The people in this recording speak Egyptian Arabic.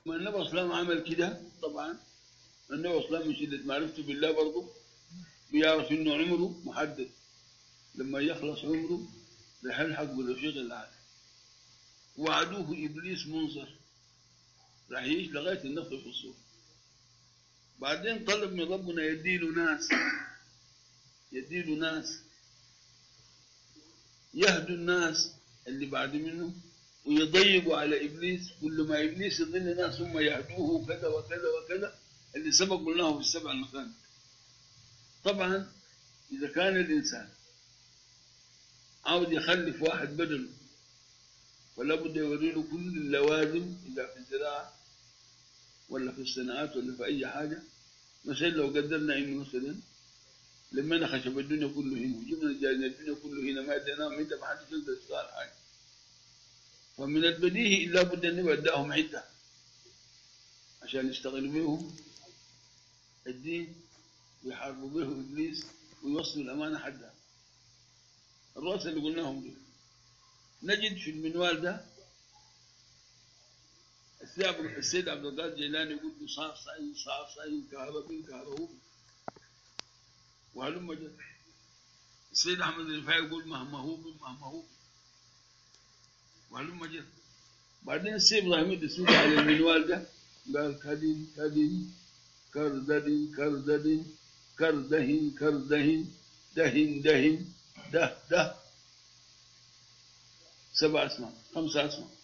ما النبي صلى الله عليه وسلم عمل كده طبعا النبي صلى الله عليه وسلم من شدة معرفته بالله برضه بيعرف انه عمره محدد لما يخلص عمره رح يلحق بالرفيق الاعلى وعدوه ابليس منظر راح يعيش لغايه النفخ في الصور بعدين طلب من ربنا يديله ناس يديله ناس يهدوا الناس اللي بعد منه ويضيقوا على ابليس كل ما ابليس يضل ناس ثم يهدوه كذا وكذا وكذا اللي سبق قلناه في السبع المثاني طبعا اذا كان الانسان عاوز يخلف واحد بدله فلا بد يوري له كل اللوازم اذا في الزراعه ولا في الصناعات ولا في اي حاجه مثلا لو قدرنا انه مثلا لما خشب الدنيا كله هنا وجبنا جاينا الدنيا كله هنا ما اديناهم انت ما حدش يقدر يشتغل حاجه فمن البديهي لا بد ان اداهم عده عشان يشتغلوا بيهم الدين ويحاربوا به ابليس ويوصلوا الامانه حدها الرؤساء اللي قلناهم دول نجد في المنوال ده السيد عبد القادر الجيلاني يقول له صار صعيد صار صعيد كهربين كهربوب وهلم جد السيد احمد الرفاعي يقول مهما هو مهما هو وهلم جد بعدين السيد ابراهيم الدسوقي على المنوال ده قال كدن كدن كرددن كرددن كردهن كردهن دهن دهن ده ده سبع اسماء خمسة اسماء